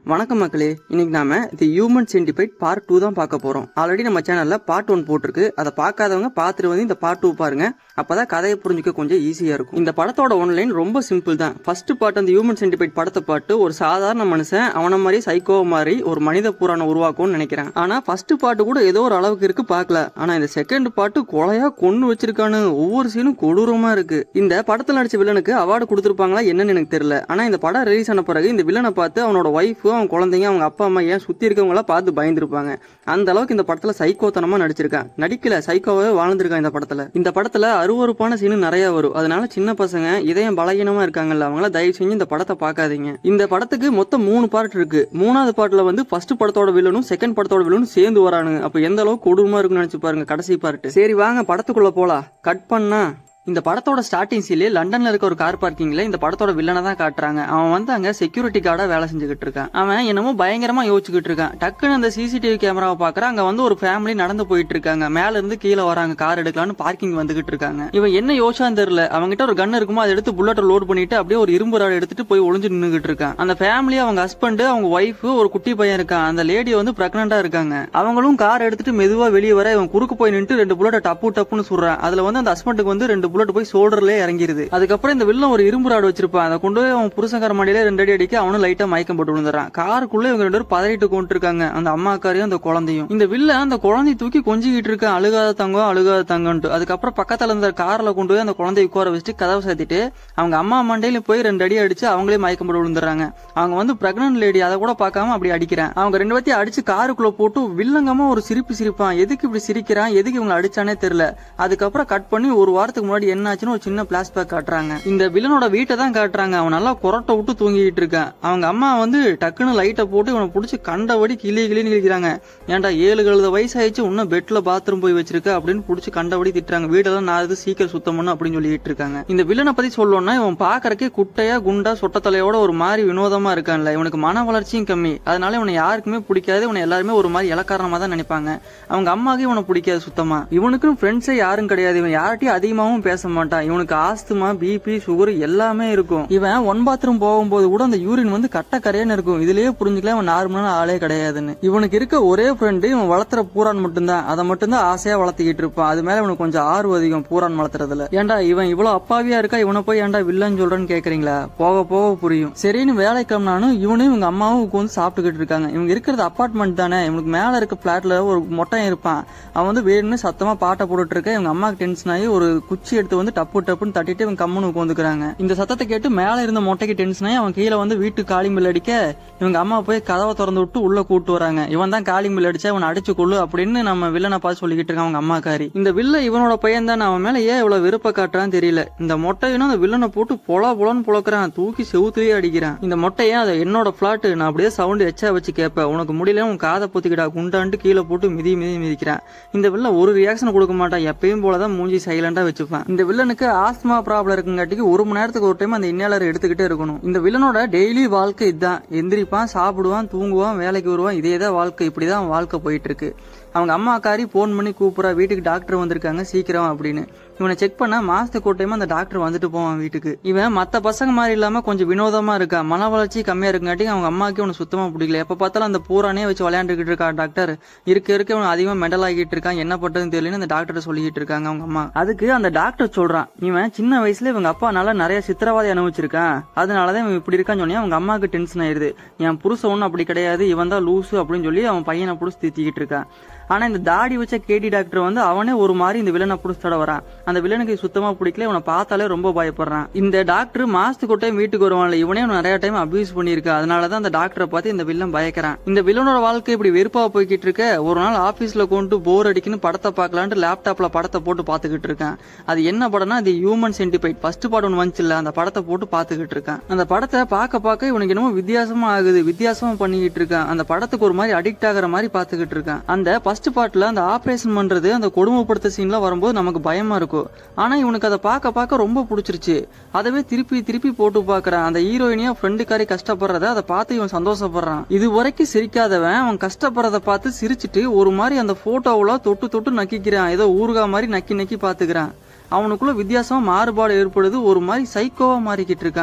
வணக்கம் மக்களே இன்னைக்கு நாம the human centipede part two தான் பார்க்க போறோம் ஆல்ரெடி நம்ம சேனல்ல பார்ட் ஒன் போட்டிருக்கு அதை பார்க்காதவங்க பார்த்துட்டு வந்து இந்த பார்ட் டூ பாருங்க அப்பதான் கதையை புரிஞ்சுக்க கொஞ்சம் ஈஸியா இருக்கும் இந்த படத்தோட ஒன்லைன் ரொம்ப சிம்பிள் தான் ஃபர்ஸ்ட் பார்ட் அந்த ஹியூமன் சென்டிபைட் படத்தை பார்த்து ஒரு சாதாரண மனுஷன் அவன மாதிரி சைக்கோ மாதிரி ஒரு மனித புராணம் உருவாக்கும்னு நினைக்கிறேன் ஆனா ஃபர்ஸ்ட் பார்ட் கூட ஏதோ ஒரு அளவுக்கு இருக்கு பார்க்கல ஆனா இந்த செகண்ட் பார்ட் கொலையா கொண்டு வச்சிருக்கானு ஒவ்வொரு சீனும் கொடூரமா இருக்கு இந்த படத்துல நடிச்ச வில்லனுக்கு அவார்டு கொடுத்துருப்பாங்களா என்னன்னு எனக்கு தெரியல ஆனா இந்த படம் ரிலீஸ் ஆன பிறகு இந்த வில்லனை பார்த்து அவனோட ஒய்ஃப் அவன் குழந்தைங்க அவங்க அப்பா அம்மா ஏன் சுத்தி இருக்கவங்கள பார்த்து பயந்துருப்பாங்க அந்த அளவுக்கு இந்த படத்துல சைக்கோத்தனமா நடிச்சிருக்கான் நடிக்கல சைக்கோவே வாழ்ந்திருக்கான் இந்த படத்துல இந்த படத்துல அருவருப்பான சீனு நிறைய வரும் அதனால சின்ன பசங்க இதயம் பலகீனமா இருக்காங்கல்ல அவங்கள தயவு செஞ்சு இந்த படத்தை பார்க்காதீங்க இந்த படத்துக்கு மொத்தம் மூணு பார்ட் இருக்கு மூணாவது பார்ட்ல வந்து ஃபர்ஸ்ட் படத்தோட வில்லனும் செகண்ட் படத்தோட வில்லனும் சேர்ந்து வரானுங்க அப்ப எந்த அளவுக்கு கொடூரமா இருக்குன்னு நினைச்சு பாருங்க கடைசி பார்ட் சரி வாங்க படத்துக்குள்ள போலாம் கட் பண்ணா இந்த படத்தோட ஸ்டார்டிங் சீலே லண்டன்ல இருக்க ஒரு கார் பார்க்கிங்ல இந்த படத்தோட வில்லனை தான் காட்டுறாங்க அவன் வந்து அங்க செக்யூரிட்டி கார்டா வேலை செஞ்சுக்கிட்டு இருக்கான் அவன் என்னமோ பயங்கரமா யோசிச்சுக்கிட்டு இருக்கான் டக்குன்னு அந்த சிசிடிவி கேமராவை பாக்குறான் அங்க வந்து ஒரு ஃபேமிலி நடந்து போயிட்டு இருக்காங்க மேல இருந்து கீழே வராங்க கார் எடுக்கலாம்னு பார்க்கிங் வந்துகிட்டு இருக்காங்க இவன் என்ன யோசான்னு தெரியல அவங்ககிட்ட ஒரு கன் இருக்குமோ அதை எடுத்து புல்லட்டை லோட் பண்ணிட்டு அப்படியே ஒரு இரும்பு ராடு எடுத்துட்டு போய் ஒளிஞ்சு நின்னுகிட்டு இருக்கான் அந்த ஃபேமிலி அவங்க ஹஸ்பண்ட் அவங்க ஒய்ஃப் ஒரு குட்டி பையன் இருக்கான் அந்த லேடி வந்து பிரெக்னண்டா இருக்காங்க அவங்களும் கார் எடுத்துட்டு மெதுவா வெளியே வர இவன் குறுக்கு போய் நின்று ரெண்டு புல்லட்டை டப்பு டப்புன்னு சுடுறான் அதுல வந்து அந்த ஹஸ்பண்டுக்கு வந்து ரெண்டு புல்லட் போய் ஷோல்டர்ல இறங்கிருது அதுக்கப்புறம் இந்த வில்லன் ஒரு இரும்பு ராடு வச்சிருப்பான் அதை கொண்டு போய் அவன் புருஷங்கார மடியில ரெண்டு அடி அடிக்க அவனும் லைட்டா மயக்கம் போட்டு விழுந்துறான் காருக்குள்ள இவங்க ரெண்டு பேரும் பதறிட்டு கொண்டு இருக்காங்க அந்த அம்மாக்காரையும் அந்த குழந்தையும் இந்த வில்ல அந்த குழந்தைய தூக்கி கொஞ்சிக்கிட்டு இருக்கான் அழுகாத தங்கம் அழுகாத தங்கம்ட்டு அதுக்கப்புறம் பக்கத்துல இருந்த கார்ல கொண்டு போய் அந்த குழந்தைய உட்கார வச்சுட்டு கதவை சாத்திட்டு அவங்க அம்மா மண்டையில போய் ரெண்டு அடி அடிச்சு அவங்களே மயக்கம் போட்டு விழுந்துறாங்க அவங்க வந்து பிரெக்னன்ட் லேடி அதை கூட பார்க்காம அப்படி அடிக்கிறேன் அவங்க ரெண்டு பேத்தையும் அடிச்சு காருக்குள்ள போட்டு வில்லங்கமா ஒரு சிரிப்பு சிரிப்பான் எதுக்கு இப்படி சிரிக்கிறான் எதுக்கு இவங்களை அடிச்சானே தெரியல அதுக்கப்புறம் கட் பண்ணி ஒரு வாரத்துக்கு முன்னாடி என்ன ஆச்சுன்னு ஒரு சின்ன பிளாஷ்பேக் காட்டுறாங்க இந்த வில்லனோட வீட்டை தான் காட்டுறாங்க அவன் நல்லா குரட்டை விட்டு தூங்கிட்டு இருக்கான் அவங்க அம்மா வந்து டக்குன்னு லைட்டை போட்டு இவனை பிடிச்சி கண்டபடி கிளி கிளின்னு கிழிக்கிறாங்க ஏன்டா ஏழு கழுத வயசாயிடுச்சு இன்னும் பெட்ல பாத்ரூம் போய் வச்சிருக்க அப்படின்னு பிடிச்சி கண்டபடி திட்டுறாங்க வீடெல்லாம் நான் இது சீக்கிரம் சுத்தம் பண்ணு அப்படின்னு சொல்லிட்டு இருக்காங்க இந்த வில்லனை பத்தி சொல்லணும்னா இவன் பாக்குறக்கே குட்டையா குண்டா சொட்ட தலையோட ஒரு மாதிரி வினோதமா இருக்கான்ல இவனுக்கு மன வளர்ச்சியும் கம்மி அதனால இவனை யாருக்குமே பிடிக்காது இவனை எல்லாருமே ஒரு மாதிரி இலக்காரமா தான் நினைப்பாங்க அவங்க அம்மாவுக்கு இவனை பிடிக்காது சுத்தமா இவனுக்கும் ஃப்ரெண்ட்ஸே யாரும் கிடையாது இவன் யார்கிட்டயும் அதிகமாவும் பேச மாட்டான் இவனுக்கு ஆஸ்துமா பிபி சுகர் எல்லாமே இருக்கும் இவன் ஒன் பாத்ரூம் போகும்போது கூட அந்த யூரின் வந்து கட்ட கரையான்னு இருக்கும் இதுலயே புரிஞ்சுக்கலாம் இவன் நார்மலான ஆளே கிடையாதுன்னு இவனுக்கு இருக்க ஒரே ஃப்ரெண்டு இவன் வளர்த்துற பூரான் மட்டும்தான் அதை மட்டும்தான் ஆசையா வளர்த்துக்கிட்டு இருப்பான் அது மேல இவனுக்கு கொஞ்சம் ஆர்வம் அதிகம் பூரான் வளர்த்துறதுல ஏன்டா இவன் இவ்வளவு அப்பாவியா இருக்கா இவனை போய் ஏன்டா வில்லன்னு சொல்றேன்னு கேக்குறீங்களா போக போக புரியும் சரின்னு வேலைக்கம்னானும் இவனும் இவங்க அம்மாவும் உட்காந்து சாப்பிட்டுக்கிட்டு இருக்காங்க இவங்க இருக்கிறது அப்பார்ட்மெண்ட் தானே இவனுக்கு மேல இருக்க பிளாட்ல ஒரு மொட்டையன் இருப்பான் அவன் வந்து வேணும்னு சத்தமா பாட்டை போட்டுட்டு இருக்க இவங்க அம்மாக்கு டென்ஷன் ஆகி ஒரு குச்சி எடுத்து வந்து டப்பு டப்புன்னு தட்டிட்டு இவன் கம்முன்னு உட்காந்துக்கிறாங்க இந்த சத்தத்தை கேட்டு மேல இருந்த மொட்டைக்கு டென்ஷன் ஆகி அவன் கீழே வந்து வீட்டு காலிங் பில் அடிக்க இவங்க அம்மா போய் கதவை திறந்து விட்டு உள்ள கூட்டு வராங்க இவன் தான் காலிங் பில் அடிச்சா இவன் அடிச்சு கொள்ளு அப்படின்னு நம்ம வில்லனை பார்த்து சொல்லிக்கிட்டு இருக்கான் அவங்க அம்மாக்காரி இந்த வில்ல இவனோட பையன் தான் அவன் மேல ஏன் இவ்வளவு விருப்ப காட்டுறான்னு தெரியல இந்த மொட்டையினும் அந்த வில்லனை போட்டு பொல பொலன்னு புழக்கிறான் தூக்கி செவுத்துலயே அடிக்கிறான் இந்த மொட்டையை அதை என்னோட பிளாட் நான் அப்படியே சவுண்ட் எச்சா வச்சு கேட்பேன் உனக்கு முடியல உன் காதை பொத்திக்கிடா குண்டான்ட்டு கீழே போட்டு மிதி மிதி மிதிக்கிறான் இந்த வில்ல ஒரு ரியாக்ஷன் கொடுக்க மாட்டான் எப்பயும் போலதான் மூஞ்சி சைலண்டா வச்சுப்பான் இந்த வில்லனுக்கு ஆஸ்மா ப்ராப்ளம் இருக்குங்காட்டிக்கு ஒரு மணி நேரத்துக்கு ஒரு டைம் அந்த இன்னேலர் எடுத்துக்கிட்டே இருக்கணும் இந்த வில்லனோட டெய்லி வாழ்க்கை இதுதான் எந்திரிப்பான் சாப்பிடுவான் தூங்குவான் வேலைக்கு வருவான் இதே தான் வாழ்க்கை இப்படிதான் அவன் வாழ்க்கை போயிட்டு இருக்கு அவங்க அம்மாக்காரி ஃபோன் பண்ணி கூப்பிட்றா வீட்டுக்கு டாக்டர் வந்திருக்காங்க சீக்கிரம் அப்படின்னு இவனை செக் பண்ணா மாசத்துக்கு ஒரு டைம் அந்த டாக்டர் வந்துட்டு போவான் வீட்டுக்கு இவன் மத்த பசங்க மாதிரி இல்லாம கொஞ்சம் வினோதமா இருக்கான் மன வளர்ச்சி கம்மியா இருக்குங்காட்டி அவங்க அம்மாவுக்கு இவனை சுத்தமா பிடிக்கல எப்ப பார்த்தாலும் அந்த பூரானே வச்சு விளையாண்டுக்கிட்டு இருக்கா டாக்டர் இருக்க இருக்க இவன் அதிகமா மெண்டல் ஆகிட்டு இருக்கான் என்ன பண்றதுன்னு தெரியலன்னு அந்த டாக்டர் சொல்லிட்டு இருக்காங்க அவங்க அம்மா அதுக்கு அந்த டாக்டர் சொல்றான் இவன் சின்ன வயசுல இவங்க அப்பா நல்லா நிறைய சித்திரவாதை அனுபவிச்சிருக்கான் அதனாலதான் இவன் இப்படி இருக்கான்னு சொன்னி அவங்க அம்மாவுக்கு டென்ஷன் ஆயிருது என் புருஷன் ஒன்னும் அப்படி கிடையாது இவன் தான் லூசு அப்படின்னு சொல்லி அவன் பையனை பிடிச்சி தித்திக்கிட்டு இருக்கான் ஆனா இந்த தாடி வச்ச கேடி டாக்டர் வந்து அவனே ஒரு மாதிரி இந்த வில்லனை பிடிச்சட வரான் அந்த வில்லனுக்கு சுத்தமா பிடிக்கல இவனை பார்த்தாலே ரொம்ப பயப்படுறான் இந்த டாக்டர் மாசத்துக்கு ஒரு டைம் வீட்டுக்கு வருவான்ல இவனே இவனை நிறைய டைம் அபியூஸ் பண்ணியிருக்கா அதனாலதான் அந்த டாக்டரை பார்த்து இந்த வில்லன் பயக்கிறான் இந்த வில்லனோட வாழ்க்கை இப்படி வெறுப்பா போய்கிட்டு இருக்க ஒரு நாள் ஆபீஸ்ல கொண்டு போர் அடிக்குன்னு படத்தை பார்க்கலான்ட்டு லேப்டாப்ல படத்தை போட்டு பார்த்துக்கிட்டு இருக்கேன் அது என்ன படம்னா அது ஹியூமன் சென்டிபைட் ஃபர்ஸ்ட் படம் ஒன்று வந்துச்சுல்ல அந்த படத்தை போட்டு பார்த்துக்கிட்டு இருக்கேன் அந்த படத்தை பார்க்க பார்க்க இவனுக்கு என்னமோ வித்தியாசமா ஆகுது வித்தியாசமா பண்ணிக்கிட்டு இருக்கான் அந்த படத்துக்கு ஒரு மாதிரி அடிக்ட் ஆகிற மாதிரி பார்த்துக்கிட்டு இருக்கான் அந்த ஃபர்ஸ்ட் பார்ட்ல அந்த ஆபரேஷன் பண்றது அந்த கொடுமைப்படுத்த சீன்லாம் வரும்போது நமக்கு பயமா இருக்கும் ஆனா இவனுக்கு அதை பார்க்க பார்க்க ரொம்ப பிடிச்சிருச்சு அதவே திருப்பி திருப்பி போட்டு பார்க்கறான் அந்த ஹீரோயினியா ஃப்ரெண்டுக்காரி கஷ்டப்படுறத அதை பார்த்து இவன் சந்தோஷப்படுறான் இது வரைக்கும் சிரிக்காதவன் அவன் கஷ்டப்படுறத பார்த்து சிரிச்சிட்டு ஒரு மாதிரி அந்த போட்டோவுல தொட்டு தொட்டு நக்கிக்கிறான் ஏதோ ஊறுகா மாதிரி நக்கி நக்கி பாத்துக்கிறான் அவனுக்குள்ள வித்தியாசமா மாறுபாடு ஏற்படுது ஒரு மாதிரி சைக்கோவா மாறிக்கிட்டு இருக்கான்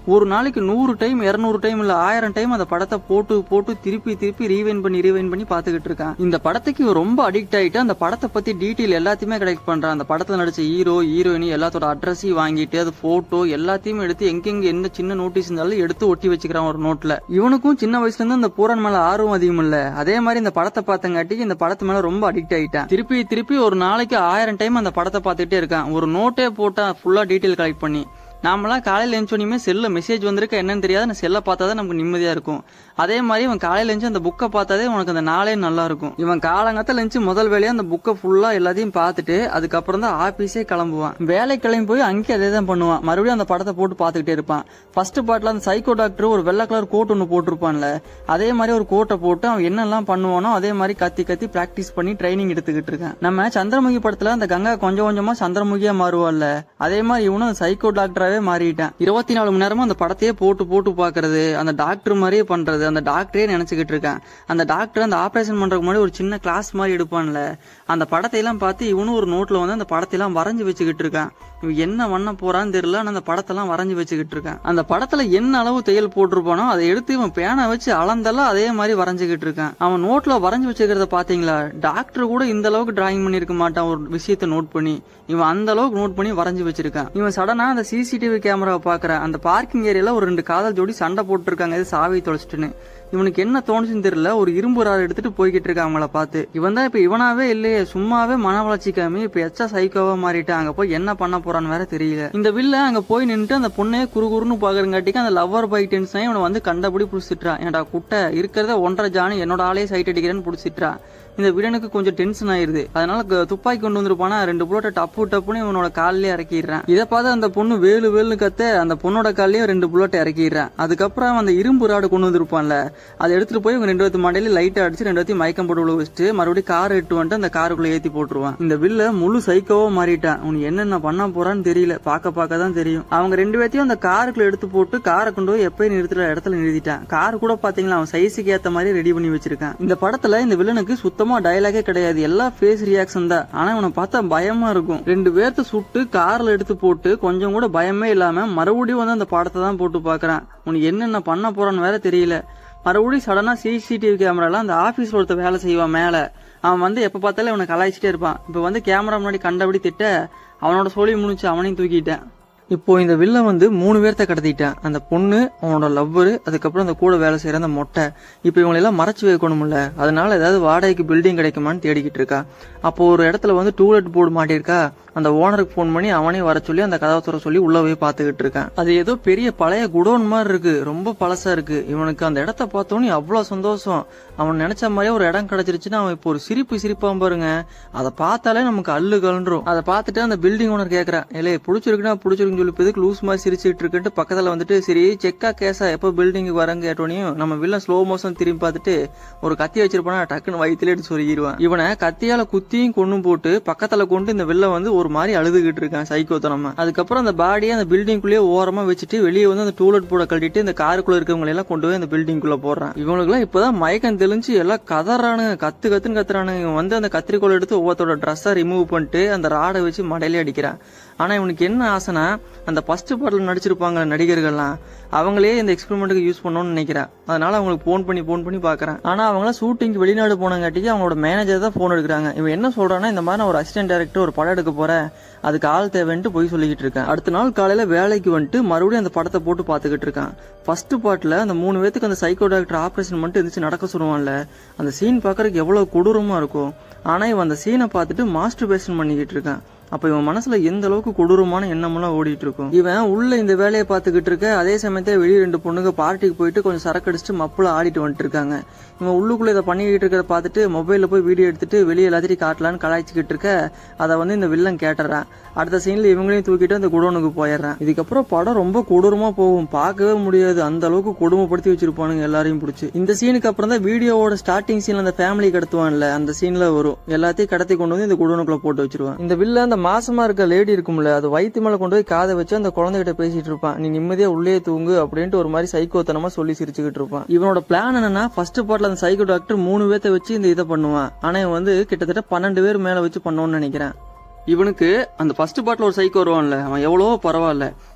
ஒரு நாளைக்கு நூறு டைம் இருநூறு டைம் இல்ல ஆயிரம் டைம் அந்த படத்தை போட்டு போட்டு திருப்பி திருப்பி ரீவைன் பண்ணி ரீவைன் பண்ணி பாத்துக்கிட்டு இருக்கான் இந்த படத்துக்கு இவன் ரொம்ப அடிக்ட் ஆயிட்டு அந்த படத்தை பத்தி டீட்டெயில் எல்லாத்தையுமே கலெக்ட் பண்றான் அந்த படத்துல நடிச்ச ஹீரோ ஹீரோயினி எல்லாத்தோட அட்ரஸையும் வாங்கிட்டு அது போட்டோ எல்லாத்தையும் எடுத்து எங்கெங்க எந்த சின்ன நோட்டீஸ் இருந்தாலும் எடுத்து ஒட்டி வச்சுக்கிறான் ஒரு நோட்ல இவனுக்கும் சின்ன வயசுல இருந்து இந்த பூரன் மேல ஆர்வம் அதிகம் இல்ல அதே மாதிரி இந்த படத்தை பார்த்தங்காட்டி இந்த படத்து மேல ரொம்ப அடிக்ட் ஆயிட்டான் திருப்பி திருப்பி ஒரு நாளைக்கு ஆயிரம் டைம் அந்த படத்தை பார்த்துட்டே இருக்கான் ஒரு நோட்டே போட்டா ஃபுல்லா டீட்டெயில் கலெக்ட் பண்ணி நாமெல்லாம் காலையில் எழுந்தோடனே செல்ல மெசேஜ் வந்திருக்க என்னன்னு தெரியாது அந்த செல்லை பார்த்தா தான் நமக்கு நிம்மதியாக இருக்கும் அதே மாதிரி இவன் காலையில் எழுந்து அந்த புக்கை பார்த்தாதே உனக்கு அந்த நாளே நல்லா இருக்கும் இவன் காலங்கத்தில் எழுந்து முதல் வேலையாக அந்த புக்கை ஃபுல்லாக எல்லாத்தையும் பார்த்துட்டு அதுக்கப்புறம் தான் ஆஃபீஸே கிளம்புவான் வேலை கிளம்பி போய் அங்கேயே அதே தான் பண்ணுவான் மறுபடியும் அந்த படத்தை போட்டு பார்த்துக்கிட்டே இருப்பான் ஃபர்ஸ்ட் பார்ட்டில் அந்த சைக்கோ டாக்டர் ஒரு வெள்ளை கலர் கோட் ஒன்று போட்டிருப்பான்ல அதே மாதிரி ஒரு கோட்டை போட்டு அவன் என்னெல்லாம் பண்ணுவானோ அதே மாதிரி கத்தி கத்தி ப்ராக்டிஸ் பண்ணி ட்ரைனிங் எடுத்துக்கிட்டு இருக்கான் நம்ம சந்திரமுகி படத்தில் அந்த கங்கா கொஞ்சம் கொஞ்சமாக சந்திரமுகியாக மாறுவாள்ல அதே மாதிரி இவனும் அந்த சைக்கோ டாக்டராகவே மாறிட்டான் இருபத்தி நாலு மணி நேரமும் அந்த படத்தையே போட்டு போட்டு பார்க்கறது அந்த டாக்டர் மாதிரியே பண்றது அந்த டாக்டரே நினைச்சுக்கிட்டு இருக்கான் அந்த டாக்டர் அந்த ஆபரேஷன் பண்றதுக்கு முன்னாடி ஒரு சின்ன கிளாஸ் மாதிரி எடுப்பான்ல அந்த படத்தை எல்லாம் பார்த்து இவனும் ஒரு நோட்ல வந்து அந்த படத்தை எல்லாம் வரைஞ்சு வச்சுக்கிட்டு இருக்கான் இவன் என்ன பண்ண போறான்னு தெரியல ஆனா அந்த படத்தெல்லாம் வரைஞ்சு வச்சுக்கிட்டு இருக்கான் அந்த படத்துல என்ன அளவு தையல் போட்டிருப்பானோ அதை எடுத்து இவன் பேனை வச்சு அளந்தெல்லாம் அதே மாதிரி வரைஞ்சுக்கிட்டு இருக்கான் அவன் நோட்ல வரைஞ்சு வச்சுக்கிறத பாத்தீங்களா டாக்டர் கூட இந்த அளவுக்கு டிராயிங் பண்ணிருக்க மாட்டான் ஒரு விஷயத்த நோட் பண்ணி இவன் அந்த அளவுக்கு நோட் பண்ணி வரைஞ்சு வச்சிருக்கான் இவன் சடனா அந்த சிசிடிவி கேமராவை பாக்குறான் அந்த பார்க்கிங் ஏரியால ஒரு ரெண்டு காதல் ஜோடி சண்டை போட்டுருக்காங்க இது சாவி தொலைச்சிட்டுன்னு இவனுக்கு என்ன தோணுச்சுன்னு தெரியல ஒரு இரும்பு ராடு எடுத்துட்டு போய்கிட்டு இருக்கான் அவங்கள பார்த்து இவன் தான் இப்ப இவனாவே இல்லையே சும்மாவே மன வளர்ச்சிக்காம இப்ப எச்சா சைக்கோவா மாறிட்டான் அங்க போய் என்ன பண்ண போறான்னு வேற தெரியல இந்த வில்ல அங்க போய் நின்னுட்டு அந்த பொண்ணையே குறுகுறுன்னு பாக்குறங்காட்டிக்கு அந்த லவ்வர் பைக் டென்ஷன் இவனை வந்து கண்டபடி புடிச்சிட்டான் ஏன்டா குட்டை இருக்கிறத ஒன்றரை ஜானு என்னோட ஆளே சைட் அடிக்கிறேன்னு புடிச்சிட்டான் இந்த வில்லனுக்கு கொஞ்சம் டென்ஷன் ஆயிருது அதனால க- துப்பாக்கி கொண்டு வந்திருப்பானா ரெண்டு புல்லட்டை டப்பு டப்புன்னு இவனோட காலிலே இறக்கிடுறான் இதை பார்த்து அந்த பொண்ணு வேலு வேலுன்னு கத்த அந்த பொண்ணோட கால்லயே ரெண்டு புல்லட்டை இறக்கிடுறான் அதுக்கப்புறம் அவன் அந்த இரும்பு ராடு கொண்டு வந்திருப்பான்ல அதை எடுத்துட்டு போய் இவங்க ரெண்டு பேத்து மண்டையில லைட்டை அடிச்சு ரெண்டு பேத்தையும் மயக்கம் போட்டு உள்ள வச்சுட்டு மறுபடியும் கார் எட்டு வந்துட்டு அந்த காருக்குள்ள ஏத்தி போட்டுருவான் இந்த வில்ல முழு சைக்கோவா மாறிட்டான் உனக்கு என்னென்ன பண்ண போறான்னு தெரியல பார்க்க பார்க்க தான் தெரியும் அவங்க ரெண்டு பேத்தையும் அந்த காருக்குள்ள எடுத்து போட்டு காரை கொண்டு போய் எப்பயும் நிறுத்துற இடத்துல நிறுத்திட்டான் கார் கூட பாத்தீங்களா அவன் சைஸுக்கு ஏத்த மாதிரி ரெடி பண்ணி வச்சிருக்கான் இந்த படத்துல இந்த வில்லனுக்கு சுத்தமா டயலாகே கிடையாது எல்லா ஃபேஸ் ரியாக்ஷன் தான் ஆனா இவனை பார்த்தா பயமா இருக்கும் ரெண்டு பேர்த்த சுட்டு கார்ல எடுத்து போட்டு கொஞ்சம் கூட பயமே இல்லாம மறுபடியும் வந்து அந்த படத்தை தான் போட்டு பாக்குறான் உனக்கு என்னென்ன பண்ண போறான்னு வேற தெரியல மறுபடியும் சடனா சிசிடிவி கேமரால அந்த ஆபீஸ்ல ஒருத்த வேலை செய்வான் மேல அவன் வந்து எப்ப பார்த்தாலும் இவனை கலாய்ச்சிட்டே இருப்பான் இப்ப வந்து கேமரா முன்னாடி கண்டபடி திட்ட அவனோட சொல்லி முடிச்சு அவனையும் தூக்கிட்டேன் இப்போ இந்த வில்ல வந்து மூணு பேர்த்த கடத்திட்டான் அந்த பொண்ணு அவனோட லவ்வரு அதுக்கப்புறம் அந்த கூட வேலை செய்யற அந்த மொட்டை இப்போ இவங்களெல்லாம் மறைச்சு வைக்கணும்ல அதனால ஏதாவது வாடகைக்கு பில்டிங் கிடைக்குமான்னு தேடிக்கிட்டு இருக்கா அப்போ ஒரு இடத்துல வந்து டூலெட் போர்டு மாட்டியிருக்கா அந்த ஓனருக்கு ஃபோன் பண்ணி அவனே வர சொல்லி அந்த கதவை துற சொல்லி உள்ள போய் பார்த்துக்கிட்டு இருக்கான் அது ஏதோ பெரிய பழைய குடோன் மாதிரி இருக்கு ரொம்ப பழசா இருக்கு இவனுக்கு அந்த இடத்த பார்த்தோன்னே அவ்வளோ சந்தோஷம் அவன் நினைச்ச மாதிரியே ஒரு இடம் கிடைச்சிருச்சுன்னா அவன் இப்போ ஒரு சிரிப்பு சிரிப்பான் பாருங்க அதை பார்த்தாலே நமக்கு அல்லு கலண்டுரும் அதை பார்த்துட்டு அந்த பில்டிங் ஓனர் கேட்கறான் இல்லையே பிடிச்சிருக்குன்னா பிடிச்சிருக்குன்னு சொல்லி இப்போதுக்கு லூஸ் மாதிரி சிரிச்சுட்டு இருக்குன்ட்டு பக்கத்துல வந்துட்டு சரி செக்கா கேஸா எப்போ பில்டிங்கு வரங்க கேட்டோனையும் நம்ம வில்ல ஸ்லோ மோஷன் திரும்பி பார்த்துட்டு ஒரு கத்தி வச்சிருப்பானா டக்குன்னு வயிற்றுல எடுத்து சொருகிடுவான் இவனை கத்தியால குத்தியும் கொண்டு போட்டு பக்கத்துல கொண்டு இந்த வில்ல வந்து ஒரு மாதிரி அழுதுகிட்டு இருக்கான் சைக்கோத்தனமா அதுக்கப்புறம் அந்த பாடியை அந்த பில்டிங்குள்ளேயே ஓரமா வச்சுட்டு வெளியே வந்து அந்த டூலெட் போட கழட்டிட்டு இந்த காருக்குள்ள இருக்கவங்க எல்லாம் கொண்டு போய் அந்த பில்டிங்குள்ள போடுறான் இவனுக்குலாம் இப்பதான் மயக்கம் தெளிஞ்சு எல்லாம் கதறானுங்க கத்து கத்துன்னு கத்துறானுங்க இவன் வந்து அந்த கத்திரிக்கோல் எடுத்து ஒவ்வொருத்தோட ட்ரெஸ்ஸை ரிமூவ் பண்ணிட்டு அந்த ராடை வச்சு மடையிலே அடிக்கிறான் ஆனா இவனுக்கு என்ன ஆசைனா அந்த ஃபர்ஸ்ட் பாட்டில் நடிச்சிருப்பாங்க நடிகர்கள்லாம் அவங்களே இந்த எக்ஸ்பெரிமெண்ட்டுக்கு யூஸ் பண்ணணும்னு நினைக்கிறேன் அதனால அவங்களுக்கு ஃபோன் பண்ணி ஃபோன் பண்ணி பார்க்கறேன் ஆனா அவங்களாம் ஷூட்டிங் வெளிநாடு போனங்காட்டிக்கு அவங்களோட மேனேஜர் தான் ஃபோன் எடுக்கிறாங்க இவன் என்ன சொல்றான்னா இந்த மாதிரி நான் ஒரு அசிஸ்டன்ட் டைரக்டர் ஒரு படம் எடுக்க போறேன் அதுக்கு ஆள் தேவைன்ட்டு போய் சொல்லிக்கிட்டு இருக்கேன் அடுத்த நாள் காலையில வேலைக்கு வந்துட்டு மறுபடியும் அந்த படத்தை போட்டு பார்த்துக்கிட்டு இருக்கான் ஃபர்ஸ்ட் பார்ட்ல அந்த மூணு பேத்துக்கு அந்த சைக்கோ டாக்டர் ஆபரேஷன் மட்டும் இருந்துச்சு நடக்க சொல்லுவான்ல அந்த சீன் பார்க்கறதுக்கு எவ்வளவு கொடூரமா இருக்கும் ஆனா இவன் அந்த சீனை பார்த்துட்டு மாஸ்டர் பேஷன் பண்ணிக்கிட்டு இருக்கான் அப்ப இவன் மனசுல எந்த அளவுக்கு கொடூரமான எண்ணமெல்லாம் ஓடிட்டு இருக்கும் இவன் உள்ள இந்த வேலையை பார்த்துக்கிட்டு இருக்க அதே சமயத்துல வெளியே ரெண்டு பொண்ணுங்க பார்ட்டிக்கு போயிட்டு கொஞ்சம் சரக்கு அடிச்சுட்டு மப்புல ஆடிட்டு வந்துட்டு இருக்காங்க இவன் உள்ளுக்குள்ள இதை பண்ணிக்கிட்டு இருக்கிறத பார்த்துட்டு மொபைல்ல போய் வீடியோ எடுத்துட்டு வெளியே எல்லாத்தையும் காட்டலான்னு கலாய்ச்சிக்கிட்டு இருக்க அதை வந்து இந்த வில்லன் கேட்டுறான் அடுத்த சீன்ல இவங்களையும் தூக்கிட்டு அந்த குடோனுக்கு போயிடுறான் இதுக்கப்புறம் படம் ரொம்ப கொடூரமா போகும் பார்க்கவே முடியாது அந்த அளவுக்கு கொடுமைப்படுத்தி வச்சிருப்பானுங்க எல்லாரையும் பிடிச்சி இந்த சீனுக்கு அப்புறம் தான் வீடியோவோட ஸ்டார்டிங் சீன்ல அந்த ஃபேமிலி கடத்துவான்ல அந்த சீன்ல வரும் எல்லாத்தையும் கடத்தி கொண்டு வந்து இந்த குடோனுக்குள்ள போட்டு வச்சிருவான் இந்த வில்ல அந்த மாசமா இருக்க லேடி இருக்கும்ல அது வயித்து மேல கொண்டு போய் காதை வச்சு அந்த குழந்தைகிட்ட பேசிட்டு இருப்பான் நீ நிம்மதியா உள்ளே தூங்கு அப்படின்ட்டு ஒரு மாதிரி சைக்கோத்தனமா சொல்லி சிரிச்சுக்கிட்டு இருப்பான் இவனோட பிளான் என்னன்னா ஃபர்ஸ்ட் பார்ட்ல அந்த சைக்கோ டாக்டர் மூணு பேர்த்த வச்சு இந்த இதை பண்ணுவான் ஆனா இவன் வந்து கிட்டத்தட்ட பன்னெண்டு பேர் மேல வச்சு பண்ணோம்னு நினைக்கிறேன் இவனுக்கு அந்த ஃபர்ஸ்ட் பார்ட்ல ஒரு சைக்கோ வருவான்ல அவன் எவ்வளவோ பரவாயில்ல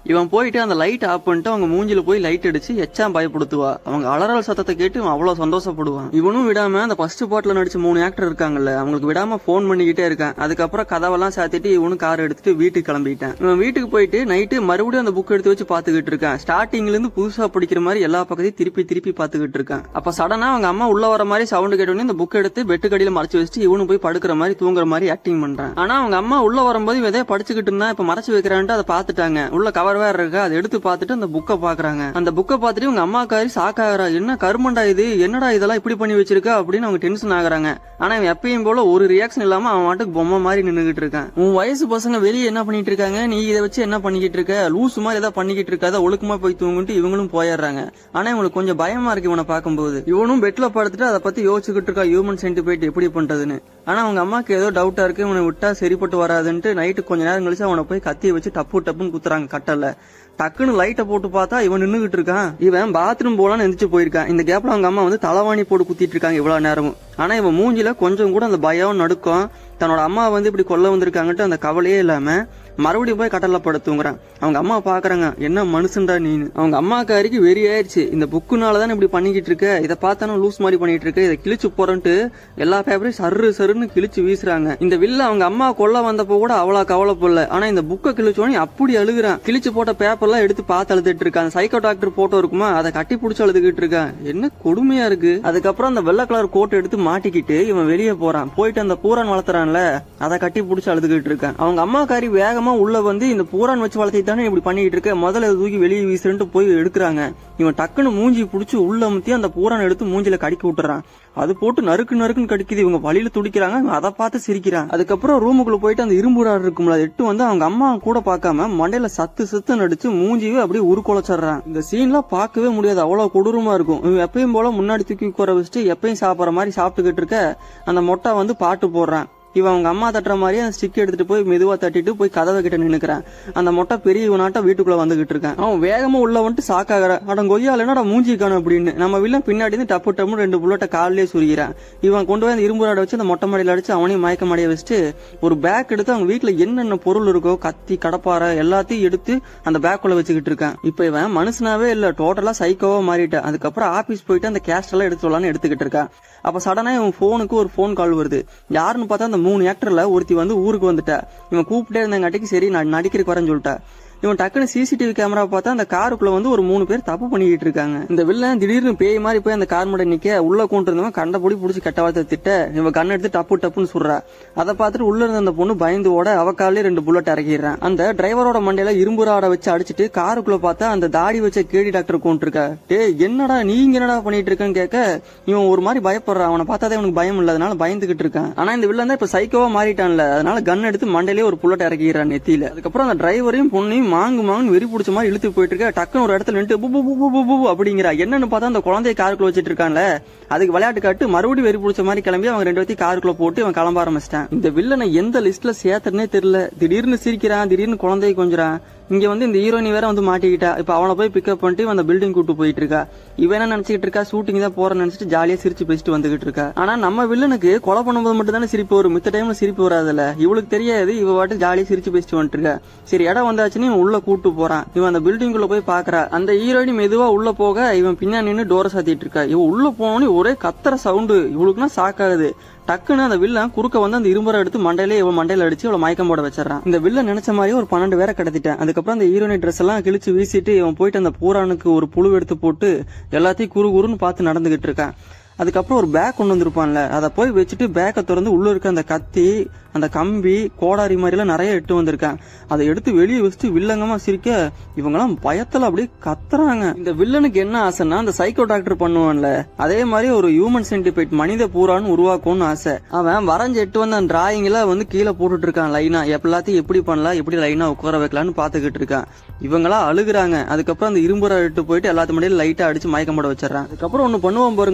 இவன் போயிட்டு அந்த லைட் ஆஃப் பண்ணிட்டு அவங்க மூஞ்சில போய் லைட் அடிச்சு எச்சா பயப்படுத்துவா அவங்க அலறல் சத்தத்தை கேட்டு இவன் அவ்வளவு சந்தோஷப்படுவான் இவனும் விடாம அந்த ஃபர்ஸ்ட் பாட்ல நடிச்ச மூணு ஆக்டர் இருக்காங்கல்ல அவங்களுக்கு விடாம ஃபோன் பண்ணிக்கிட்டே இருக்கான் அதுக்கப்புறம் கதவெல்லாம் சாத்திட்டு இவனும் கார் எடுத்துட்டு வீட்டுக்கு கிளம்பிட்டான் இவன் வீட்டுக்கு போயிட்டு நைட்டு மறுபடியும் அந்த புக் எடுத்து வச்சு பாத்துக்கிட்டு இருக்கான் ஸ்டார்டிங்ல இருந்து புதுசா படிக்கிற மாதிரி எல்லா பக்கத்தையும் திருப்பி திருப்பி பாத்துக்கிட்டு இருக்கான் அப்ப சடனா அவங்க அம்மா உள்ள வர மாதிரி சவுண்ட் கேட்டோடனே இந்த புக் எடுத்து பெட்டு கடியில மறைச்சு வச்சுட்டு இவனு போய் படுக்கிற மாதிரி தூங்குற மாதிரி ஆக்டிங் பண்றான் ஆனா அவங்க அம்மா உள்ள வரும்போது இவன் எதையோ படிச்சுக்கிட்டு இருந்தா இப்ப மறைச்சு வைக்கிறான்ட்டு அதை பாத்துட்டாங்க உள்ள கவர் வேற இருக்கு அதை எடுத்து பார்த்துட்டு அந்த புக்கை பாக்குறாங்க அந்த புக்கை பார்த்துட்டு இவங்க அம்மா காரி சாக்காகிறா என்ன கருமண்டா இது என்னடா இதெல்லாம் இப்படி பண்ணி வச்சிருக்க அப்படின்னு அவங்க டென்ஷன் ஆகுறாங்க ஆனா இவன் எப்பயும் போல ஒரு ரியாக்ஷன் இல்லாம அவன் மாட்டுக்கு பொம்மை மாதிரி நின்னுகிட்டு இருக்கான் உன் வயசு பசங்க வெளியே என்ன பண்ணிட்டு இருக்காங்க நீ இதை வச்சு என்ன பண்ணிக்கிட்டு இருக்க லூசு மாதிரி ஏதாவது பண்ணிக்கிட்டு இருக்காத ஒழுக்கமா போய் தூங்குன்ட்டு இவங்களும் போயிடுறாங்க ஆனா இவனுக்கு கொஞ்சம் பயமா இருக்கு இவனை பார்க்கும்போது இவனும் பெட்ல படுத்துட்டு அதை பத்தி யோசிச்சுக்கிட்டு இருக்கா ஹியூமன் சென்டிபைட் எப்படி பண்றதுன்னு ஆனா அவங்க அம்மாக்கு ஏதோ டவுட்டா இருக்கு இவனை விட்டா சரிப்பட்டு வராதுன்ட்டு நைட்டு கொஞ்ச நேரம் கழிச்சு அவனை போய் கத்தியை வச்சு டப்பு டப்புன்னு குத்துறாங்க கட்டல டக்குன்னு லைட்டை போட்டு பார்த்தா இவன் நின்னுகிட்டு இருக்கான் இவன் பாத்ரூம் போலான்னு எந்திரிச்சு போயிருக்கான் இந்த கேப்ல அவங்க அம்மா வந்து தலவாணி போட்டு குத்திட்டு இருக்காங்க இவ்வளவு நேரமும் ஆனா இவன் மூஞ்சில கொஞ்சம் கூட அந்த பயம் நடுக்கம் தன்னோட அம்மா வந்து இப்படி கொல்ல வந்திருக்காங்கன்ட்டு அந்த கவலையே இல்லாம மறுபடியும் போய் கடல்ல படுத்துங்கிறான் அவங்க அம்மா பாக்குறாங்க என்ன மனுஷன்டா நீனு அவங்க அம்மாக்காரிக்கு வெறி ஆயிடுச்சு இந்த புக்குனால தான் இப்படி பண்ணிக்கிட்டு இருக்க இதை பார்த்தாலும் லூஸ் மாதிரி பண்ணிட்டு இருக்க இதை கிழிச்சு போறேன்ட்டு எல்லா பேப்பரையும் சர்ரு சருன்னு கிழிச்சு வீசுறாங்க இந்த வில்ல அவங்க அம்மா கொல்ல வந்தப்போ கூட அவ்வளவு கவலைப்படல ஆனா இந்த புக்கை கிழிச்சோடனே அப்படி அழுகுறான் கிழிச்சு போட்ட பேப்பர்லாம் எடுத்து பார்த்து அழுதுட்டு இருக்கான் சைக்கோ டாக்டர் போட்டோ இருக்குமா அதை கட்டி பிடிச்சு அழுதுகிட்டு இருக்கான் என்ன கொடுமையா இருக்கு அதுக்கப்புறம் அந்த வெள்ளை கலர் கோட் எடுத்து மாட்டிக்கிட்டு இவன் வெளியே போறான் போயிட்டு அந்த பூரான் வளர்த்துறான்ல அதை கட்டி பிடிச்சு அழுதுகிட்டு இருக்கான் அவங்க அம்மாக்காரி வேகமா உள்ள வந்து இந்த பூரான் வச்சு வளர்த்தி தானே இப்படி பண்ணிக்கிட்டு இருக்க முதல்ல இதை தூக்கி வெளியே வீசுறேன்ட்டு போய் எடுக்கிறாங்க இவன் டக்குன்னு மூஞ்சி பிடிச்சி உள்ள முத்தி அந்த பூரான் எடுத்து மூஞ்சில கடிக்க விட்டுறான் அது போட்டு நறுக்கு நறுக்குன்னு கடிக்குது இவங்க வழியில துடிக்கிறாங்க இவன் அதை பார்த்து சிரிக்கிறான் அதுக்கப்புறம் ரூமுக்குள்ள போயிட்டு அந்த இரும்பு ராடு இருக்கும்ல அதை எட்டு வந்து அவங்க அம்மா கூட பார்க்காம மண்டையில சத்து சத்து நடிச்சு மூஞ்சியே அப்படியே உருக்குலைச்சிடுறான் இந்த சீன்லாம் பார்க்கவே முடியாது அவ்வளவு கொடூரமா இருக்கும் இவன் எப்பயும் போல முன்னாடி தூக்கி உட்கார வச்சுட்டு எப்பயும் சாப்பிடுற மாதிரி சாப்பிட்டுக்கிட்டு இருக்க அந்த மொட்டை வந்து பாட்டு போடுறான் இவன் அவங்க அம்மா தட்டுற மாதிரியே அந்த ஸ்டிக் எடுத்துட்டு போய் மெதுவா தட்டிட்டு போய் கதவை கிட்ட நின்னுக்கிறான் அந்த மொட்டை பெரிய இவனாட்ட வீட்டுக்குள்ள வந்துகிட்டு இருக்கான் அவன் வேகமா உள்ள வந்துட்டு சாக்காகிற அடம் கொய்யால என்னடா மூஞ்சி காணும் அப்படின்னு நம்ம வில்லன் பின்னாடி இருந்து டப்பு டப்பு ரெண்டு புல்லட்ட காலிலே சுரிகிறான் இவன் கொண்டு போய் அந்த இரும்பு ராடை வச்சு அந்த மொட்டை மாடியில அடிச்சு அவனையும் மயக்க மாடிய வச்சுட்டு ஒரு பேக் எடுத்து அவங்க வீட்டுல என்னென்ன பொருள் இருக்கோ கத்தி கடப்பாறை எல்லாத்தையும் எடுத்து அந்த பேக்குள்ள வச்சுக்கிட்டு இருக்கான் இப்ப இவன் மனுஷனாவே இல்ல டோட்டலா சைக்கோவா மாறிட்டான் அதுக்கப்புறம் ஆபீஸ் போயிட்டு அந்த கேஷ் எல்லாம் எடுத்து வரலான்னு எடுத்துக்கிட்டு இருக்கான் அப்ப சடனா இவன் போனுக்கு ஒரு ஃபோன் கால் வருது யாருன்னு பார்த்தா அந்த மூணு ஆக்டர்ல ஒருத்தி வந்து ஊருக்கு வந்துட்டா இவன் கூப்பிட்டே இருந்தங்காட்டிக்கு சரி நான் நடிக்கிறதுக்கு வரேன்னு சொல்லிட்டா இவன் டக்குன்னு சிசிடிவி கேமரா பார்த்தா அந்த காருக்குள்ள வந்து ஒரு மூணு பேர் தப்பு பண்ணிக்கிட்டு இருக்காங்க இந்த வில்லன் திடீர்னு பேய் மாதிரி போய் அந்த கார் முன்னாடி நிக்க உள்ள கொண்டு இருந்தவன் கண்டபடி புடிச்சு கெட்ட வார்த்தை திட்ட இவன் கண்ணை எடுத்து டப்பு டப்புன்னு சுடுறா அதை பார்த்துட்டு உள்ள இருந்த அந்த பொண்ணு பயந்து ஓட அவ காலே ரெண்டு புல்லட் இறக்கிடுறான் அந்த டிரைவரோட மண்டையில இரும்பு ராடை வச்சு அடிச்சிட்டு காருக்குள்ள பார்த்தா அந்த தாடி வச்ச கேடி டாக்டர் கொண்டு இருக்கா டேய் என்னடா நீங்க என்னடா பண்ணிட்டு இருக்கேன்னு கேட்க இவன் ஒரு மாதிரி பயப்படுறான் அவனை பார்த்தாதே அவனுக்கு பயம் இல்ல அதனால பயந்துகிட்டு இருக்கான் ஆனா இந்த வில்லன் தான் இப்ப சைக்கோவா மாறிட்டான்ல அதனால கன் எடுத்து மண்டையிலே ஒரு புல்லட் இறக்கிடுறான் நெத்தியில அதுக்கப்புறம் அந்த டிரைவரையும் பொண்ணையும் மாங்கு மாங்கு வெறி பிடிச்ச மாதிரி இழுத்து போயிட்டு இருக்க டக்குன்னு ஒரு இடத்துல நின்று பு பு, பு, பு, பு, பு அப்படிங்கிறா என்னன்னு பார்த்தா அந்த குழந்தைய காருக்குள்ள வச்சிட்டு இருக்கான்ல அதுக்கு விளையாட்டு காட்டு மறுபடியும் வெறி பிடிச்ச மாதிரி கிளம்பி அவங்க ரெண்டு பேத்தையும் காருக்குள்ள போட்டு அவன் கிளம்ப ஆரம்பிச்சிட்டான் இந்த வில்லனை எந்த லிஸ்ட்ல சேர்த்தனே தெரியல திடீர்னு சிரிக்கிறான் திடீர்னு குழந்தைய கொஞ்சறான் இங்க வந்து இந்த ஹீரோயினி வேற வந்து மாட்டிக்கிட்டா இப்ப அவனை போய் பிக்கப் பண்ணிட்டு இவன் அந்த பில்டிங் கூட்டு போயிட்டு இருக்கா இவன் என்ன நினைச்சிட்டு இருக்கா ஷூட்டிங் தான் போறேன்னு நினைச்சிட்டு ஜாலியா சிரிச்சு பேசிட்டு வந்துகிட்டு இருக்கா ஆனா நம்ம வில்லனுக்கு கொலை பண்ணும்போது மட்டும் தானே சிரிப்பு வரும் மித்த டைம்ல சிரிப்பு வராதுல்ல இவளுக்கு தெரியாது இவ வாட்டு ஜாலியா சிரிச்சு பேசிட்டு வந்துட்டு இருக்கா சரி இடம் வந்தாச்சுன்னு இவன் உள்ள கூட்டு போறான் இவன் அந்த பில்டிங் உள்ள போய் பாக்குறா அந்த ஹீரோயின் மெதுவா உள்ள போக இவன் பின்னாடி நின்னு டோரை சாத்திட்டு இருக்கா இவன் உள்ள போனோன்னு ஒரே கத்துற சவுண்டு இவளுக்குன்னா சாக்காகுது டக்குன்னு அந்த வில்லன் குறுக்க வந்து அந்த இரும்பரை எடுத்து மண்டையில இவன் மண்டையில அடிச்சு இவளை மயக்கம் போட வச்சிடறான் இந்த வில்லன் நினைச்ச மாதிரியே ஒரு பன்னெண்டு பேரை கடத்திட்டேன் அதுக்கப்புறம் அந்த ஹீரோயின் ட்ரெஸ் எல்லாம் கிழிச்சு வீசிட்டு இவன் போயிட்டு அந்த பூரானுக்கு ஒரு புழு எடுத்து போட்டு எல்லாத்தையும் குறு குறுன்னு பார்த்து நடந்துகிட்டு இருக்கான் அதுக்கப்புறம் ஒரு பேக் கொண்டு வந்திருப்பான்ல அதை போய் வச்சுட்டு பேக்கை திறந்து உள்ள இருக்க அந்த கத்தி அந்த கம்பி கோடாரி மாதிரிலாம் நிறைய எட்டு வந்திருக்கான் அதை எடுத்து வெளியே வச்சுட்டு வில்லங்கமா சிரிக்க இவங்கெல்லாம் பயத்துல அப்படியே கத்துறாங்க இந்த வில்லனுக்கு என்ன ஆசைன்னா அந்த சைக்கோ டாக்டர் பண்ணுவான்ல அதே மாதிரி ஒரு ஹியூமன் சென்டிபைட் மனித பூரான்னு உருவாக்கும்னு ஆசை அவன் வரைஞ்சு எட்டு வந்த அந்த டிராயிங்ல வந்து கீழே போட்டுட்டு இருக்கான் லைனா எல்லாத்தையும் எப்படி பண்ணலாம் எப்படி லைனா உட்கார வைக்கலாம்னு பாத்துக்கிட்டு இருக்கான் இவங்களா அழுகுறாங்க அதுக்கப்புறம் அந்த இரும்புற எட்டு போயிட்டு எல்லாத்து முன்னாடி லைட்டா அடிச்சு மயக்கம் போட வச்சிடறான் அதுக்கப்புறம் ஒண்ணு பண்ணுவான் பாருங்க அது சுத்தியில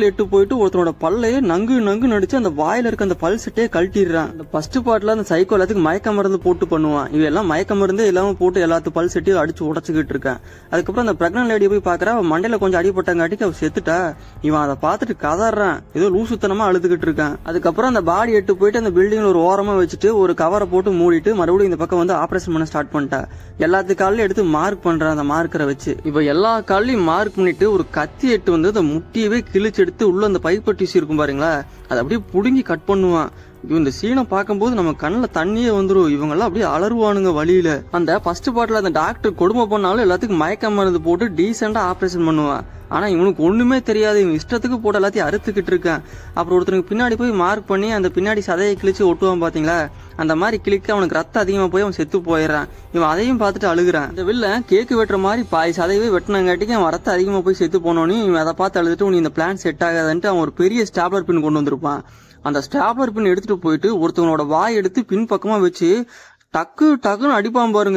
மெடிக்கல் எட்டு போயிட்டு ஒருத்தனோட பல்லையே நங்கு நங்கு நடிச்சு அந்த வாயில இருக்க அந்த பல் செட்டே கழட்டிடுறான் அந்த ஃபர்ஸ்ட் பார்ட்ல அந்த சைக்கோ எல்லாத்துக்கும் மயக்க மருந்து போட்டு பண்ணுவான் இவன் எல்லாம் மயக்க மருந்தே இல்லாம போட்டு எல்லாத்து பல் செட்டையும் அடிச்சு உடச்சுக்கிட்டு இருக்கான் அதுக்கப்புறம் அந்த பிரெக்னன்ட் லேடி போய் பாக்குறா அவன் மண்டையில கொஞ்சம் அடிபட்டங்காட்டிக்கு அவ செத்துட்டா இவன் அதை பார்த்துட்டு கதறான் ஏதோ லூசுத்தனமா அழுதுகிட்டு இருக்கான் அதுக்கப்புறம் அந்த பாடி எட்டு போயிட்டு அந்த பில்டிங்ல ஒரு ஓரமா வச்சுட்டு ஒரு கவரை போட்டு மூடிட்டு மறுபடியும் இந்த பக்கம் வந்து ஆபரேஷன் பண்ண ஸ்டார்ட் பண்ணிட்டா எல்லாத்து காலையும் எடுத்து மார்க் பண்றான் அந்த மார்க்கரை வச்சு இப்ப எல்லா காலையும் மார்க் பண்ணிட்டு ஒரு கத்தி எட்டு வந்து அந்த முட்டியவே கிழிச்சு எடுத்து உள்ள அந்த பைப்பர் டிஷ்யூ இருக்கும் பாருங்களா அதை அப்படியே புடுங்கி கட் பண்ணுவான் இவன் இந்த சீனை பார்க்கும்போது நம்ம கண்ணில் தண்ணியே வந்துரும் இவங்கெல்லாம் அப்படியே அலறுவானுங்க வழியில அந்த ஃபர்ஸ்ட் பார்ட்ல அந்த டாக்டர் கொடுமை பண்ணாலும் எல்லாத்துக்கும் மயக்க மருந்து போட்டு டீசெண்டா ஆபரேஷன் பண்ணுவான் ஆனா இவனுக்கு ஒண்ணுமே தெரியாது இவன் இஷ்டத்துக்கு போட்டு எல்லாத்தையும் அறுத்துக்கிட்டு இருக்கான் அப்புறம் ஒருத்தனுக்கு பின்னாடி போய் மார்க் பண்ணி அந்த பின்னாடி சதையை கிழிச்சு ஒட்டுவான் பாத்தீங்களா அந்த மாதிரி கிளிக்க அவனுக்கு ரத்தம் அதிகமா போய் அவன் செத்து போயிடுறான் இவன் அதையும் பார்த்துட்டு அழுகுறான் இந்த வில்ல கேக்கு வெட்டுற மாதிரி பாய் சதையவே வெட்டினங்காட்டிக்கு அவன் ரத்தம் அதிகமா போய் செத்து போனோன்னு இவன் அதை பார்த்து அழுதுட்டு உனக்கு இந்த பிளான் செட் ஆகாதுன்ட்டு அவன் ஒரு பெரிய ஸ்டாப்லர் பின் கொண்டு வந்திருப்பான் அந்த ஸ்டாப்லர் பின் எடுத்துட்டு போயிட்டு ஒருத்தவனோட வாய் எடுத்து பின் பக்கமா வச்சு டக்கு டக்குன்னு அடிப்பான் பாருங்க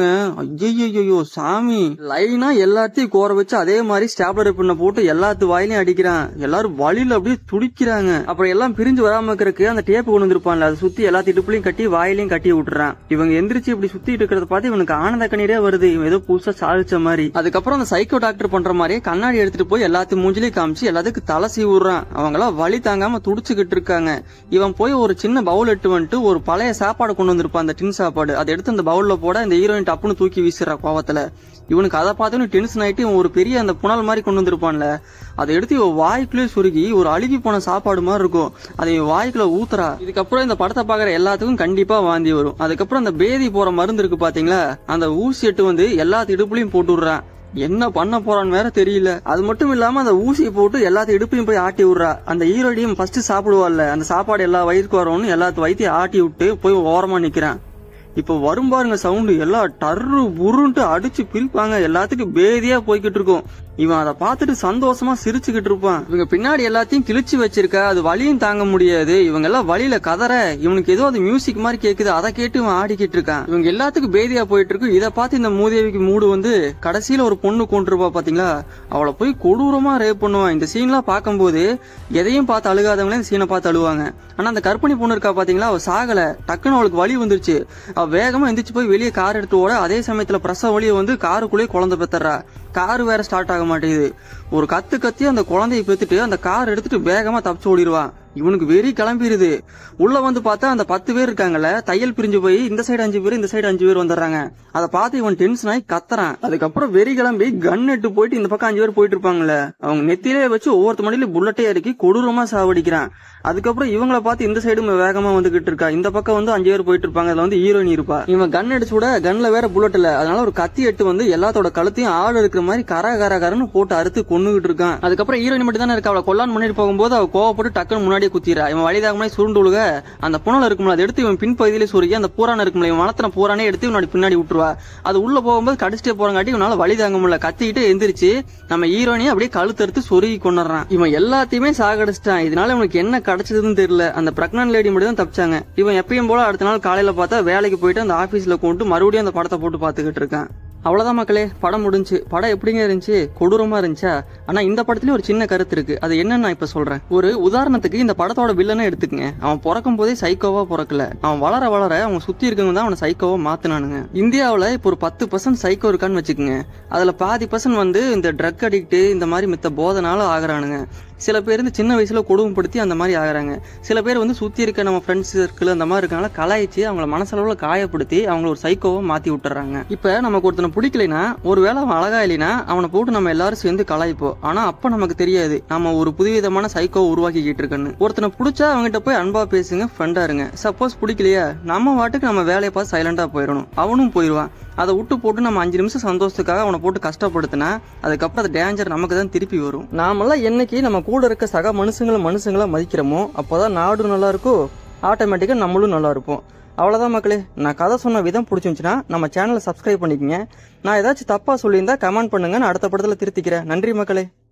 ஐயோ சாமி லைனா எல்லாத்தையும் கோர வச்சு அதே மாதிரி ஸ்டாப்லர் பின்ன போட்டு எல்லாத்து வாயிலையும் அடிக்கிறான் எல்லாரும் வழியில அப்படியே துடிக்கிறாங்க அப்புறம் எல்லாம் பிரிஞ்சு வராம இருக்கிறதுக்கு அந்த டேப் கொண்டு வந்திருப்பான்ல அதை சுத்தி எல்லா இடுப்புலையும் கட்டி வாயிலையும் கட்டி விட்டுறான் இவங்க எந்திரிச்சு இப்படி சுத்திட்டு இருக்கிறத பார்த்து இவனுக்கு ஆனந்த கண்ணீரே வருது இவன் ஏதோ புதுசா சாதிச்ச மாதிரி அதுக்கப்புறம் அந்த சைக்கோ டாக்டர் பண்ற மாதிரியே கண்ணாடி எடுத்துட்டு போய் எல்லாத்தையும் மூஞ்சிலையும் காமிச்சு எல்லாத்துக்கும் தலை சீவுறான் அவங்க எல்லாம் வலி தாங்காம துடிச்சுக்கிட்டு இருக்காங்க இவன் போய் ஒரு சின்ன பவுல் எட்டு வந்துட்டு ஒரு பழைய சாப்பாடு கொண்டு வந்திருப்பான் அந்த டின் சாப்பாடு அதை எடுத்து அந்த பவுல்ல போட இந்த ஹீரோயின் டப்புன்னு தூக்கி வீசுறா கோவத்துல இவனுக்கு அதை பார்த்தோன்னு டென்ஷன் ஆயிட்டு இவன் ஒரு பெரிய அந்த புனல் மாதிரி கொண்டு வந்திருப்பான்ல அதை எடுத்து இவன் வாய்க்குள்ளே சுருகி ஒரு அழுகி போன சாப்பாடு மாதிரி இருக்கும் அதை இவன் வாய்க்குள்ள ஊத்துறா இதுக்கப்புறம் இந்த படத்தை பாக்குற எல்லாத்துக்கும் கண்டிப்பா வாந்தி வரும் அதுக்கப்புறம் அந்த பேதி போற மருந்து இருக்கு பாத்தீங்களா அந்த ஊசி எட்டு வந்து எல்லா இடுப்புலையும் போட்டு விடுறான் என்ன பண்ண போறான்னு வேற தெரியல அது மட்டும் இல்லாம அந்த ஊசியை போட்டு எல்லாத்து இடுப்பையும் போய் ஆட்டி விடுறா அந்த ஈரோடியும் ஃபர்ஸ்ட் சாப்பிடுவாள்ல அந்த சாப்பாடு எல்லா வயிற்றுக்கு வரும்னு எல்லாத்து வயிற்றையும் ஆட்டி விட்டு போய் ஓரமா நிக்கிறான் இப்ப வரும் பாருங்க சவுண்டு எல்லாம் டர்ரு புருன்ட்டு அடிச்சு பிரிப்பாங்க எல்லாத்துக்கும் பேதியா போய்கிட்டு இருக்கும் இவன் அதை பார்த்துட்டு சந்தோஷமா சிரிச்சுக்கிட்டு இருப்பான் இவங்க பின்னாடி எல்லாத்தையும் கிழிச்சு வச்சிருக்க அது வலியும் தாங்க முடியாது இவங்க எல்லாம் வழியில கதற இவனுக்கு ஏதோ அது மியூசிக் மாதிரி கேக்குது அதை கேட்டு இவன் ஆடிக்கிட்டு இருக்கான் இவங்க எல்லாத்துக்கும் பேதியா போயிட்டு இருக்கு இதை பார்த்து இந்த மூதேவிக்கு மூடு வந்து கடைசியில ஒரு பொண்ணு கொண்டிருப்பா பாத்தீங்களா அவளை போய் கொடூரமா ரேப் பண்ணுவான் இந்த சீன்லாம் பார்க்கும்போது எதையும் பார்த்து அழுகாதவங்களே இந்த சீனை பார்த்து அழுவாங்க ஆனா அந்த கற்பனை பொண்ணு இருக்கா பாத்தீங்களா அவ சாகல டக்குன்னு அவளுக்கு வலி வந்துருச்சு அவ வேகமா எந்திரிச்சு போய் வெளியே கார் எடுத்து ஓட அதே சமயத்துல பிரசவ வழியை வந்து காருக்குள்ளேயே குழந்தை பெத்தர்றா கார் வேற ஸ்டார்ட் ஆக மாட்டேங்குது ஒரு கத்து கத்தி அந்த குழந்தைய பெத்துட்டு அந்த கார் எடுத்துட்டு வேகமா தப்பிச்சு ஓடிடுவான் இவனுக்கு வெறி கிளம்பிடுது உள்ள வந்து பார்த்தா அந்த பத்து பேர் இருக்காங்கல்ல தையல் பிரிஞ்சு போய் இந்த சைடு அஞ்சு பேர் இந்த சைடு அஞ்சு பேர் வந்துடுறாங்க அதை பார்த்து இவன் டென்ஷன் ஆகி கத்துறான் அதுக்கப்புறம் வெறி கிளம்பி கன் எட்டு போயிட்டு இந்த பக்கம் அஞ்சு பேர் போயிட்டு இருப்பாங்கல்ல அவங்க நெத்திலே வச்சு ஒவ்வொருத்த மணில புல்லட்டே இறக்கி கொடூரமா சாவடிக்கிறான் அதுக்கப்புறம் இவங்கள பார்த்து இந்த சைடு வேகமா வந்துகிட்டு இருக்கா இந்த பக்கம் வந்து அஞ்சு பேர் போயிட்டு இருப்பாங்க அதுல வந்து ஹீரோயின் இருப்பா இவன் கன் அடிச்சு விட கன்ல வேற புல்லட் இல்ல அதனால ஒரு கத்தி எட்டு வந்து எல்லாத்தோட கழுத்தையும் ஆள் இருக்கிற மாதிரி கர கர கரன்னு போட்டு அறுத்து கொண்டுகிட்டு இருக்கான் அதுக்கப்புறம் ஹீரோயின் மட்டும் தானே இருக்கா அவளை கொல்லான் பண்ணிட்டு போகும்போது அவ கோவப்பட்டு டக்குன்னு முன்னாடியே குத்திரா இவன் வழிதாக முன்னாடி சுருண்டு விழுக அந்த புனல் இருக்கும்ல அதை எடுத்து இவன் பின்பகுதியிலே சுருகி அந்த பூரான இருக்கும்ல இவன் வளர்த்தன பூரானே எடுத்து இவனோட பின்னாடி விட்டுருவா அது உள்ள போகும்போது கடிச்சிட்டே போறங்காட்டி இவனால வழி தாங்க முடியல கத்திக்கிட்டு எந்திரிச்சு நம்ம ஹீரோனையும் அப்படியே கழுத்தறுத்து சொருகி கொண்டுறான் இவன் எல்லாத்தையுமே சாகடிச்சிட்டான் இதனால இவனுக்கு என்ன கிடைச்சதுன்னு தெரியல அந்த பிரெக்னன்ட் லேடி மட்டும் தான் தப்பிச்சாங்க இவன் எப்பயும் போல அடுத்த நாள் காலையில பார்த்தா வேலைக்கு போயிட்டு அந்த ஆபீஸ்ல கொண்டு மறுபடியும் அந்த படத்தை போட்டு பாத்துக்கிட்டு இருக்கான் அவ்வளவுதான் மக்களே படம் முடிஞ்சு படம் எப்படிங்க இருந்துச்சு கொடூரமா இருந்துச்சா ஆனா இந்த படத்துலயும் ஒரு சின்ன கருத்து இருக்கு அது என்னன்னு நான் இப்ப சொல்றேன் ஒரு உதாரணத்துக்கு இந்த படத்தோட வில்லனை எடுத்துக்கங்க அவன் பிறக்கும் போதே சைக்கோவா பிறக்கல அவன் வளர வளர அவன் சுத்தி இருக்கவங்க தான் அவனை சைக்கோவா மாத்தினானுங்க இந்தியாவுல இப்போ ஒரு பத்து பர்சன்ட் சைக்கோ இருக்கான்னு வச்சுக்கோங்க அதுல பாதி பர்சன்ட் வந்து இந்த ட்ரக் அடிக்ட் இந்த மாதிரி மித்த போதனால ஆகுறானுங்க சில பேர் வந்து சின்ன வயசுல கொடுமைப்படுத்தி அந்த மாதிரி ஆகுறாங்க சில பேர் வந்து சுத்தி இருக்க நம்ம ஃப்ரெண்ட்ஸ் சர்க்கிள் அந்த மாதிரி இருக்காங்களா கலாய்ச்சி அவங்கள மனசளவுல காயப்படுத்தி அவங்கள ஒரு சைக்கோவை மாத்தி விட்டுறாங்க இப்ப நமக்கு ஒருத்தனை பிடிக்கலைன்னா ஒருவேளை அவன் அழகா இல்லைன்னா அவனை போட்டு நம்ம எல்லாரும் சேர்ந்து கலாய்ப்போம் ஆனா அப்ப நமக்கு தெரியாது நம்ம ஒரு புதுவிதமான சைக்கோவை உருவாக்கிக்கிட்டு இருக்கன்னு ஒருத்தனை பிடிச்சா அவங்ககிட்ட போய் அன்பா பேசுங்க ஃப்ரெண்டா இருங்க சப்போஸ் பிடிக்கலையா நம்ம வாட்டுக்கு நம்ம வேலையை பார்த்து சைலண்டா போயிடணும் அவனும் போயிடுவான் அதை விட்டு போட்டு நம்ம அஞ்சு நிமிஷம் சந்தோஷத்துக்காக அவனை போட்டு கஷ்டப்படுத்தினா அதுக்கப்புறம் அது டேஞ்சர் நமக்கு தான் திருப்பி வரும் நாமெல்லாம் என்னைக்கு நம்ம கூட இருக்க சக மனுஷங்களை மனுஷங்களா மதிக்கிறோமோ அப்போதான் நாடு நல்லா இருக்கும் ஆட்டோமேட்டிக்காக நம்மளும் நல்லா இருப்போம் அவ்வளோதான் மக்களே நான் கதை சொன்ன விதம் பிடிச்சிருந்துச்சுன்னா நம்ம சேனலை சப்ஸ்கிரைப் பண்ணிக்கங்க நான் ஏதாச்சும் தப்பாக சொல்லியிருந்தா கமெண்ட் பண்ணுங்க நான் அடுத்த படத்தில் திருத்திக்கிறேன் நன்றி மக்களே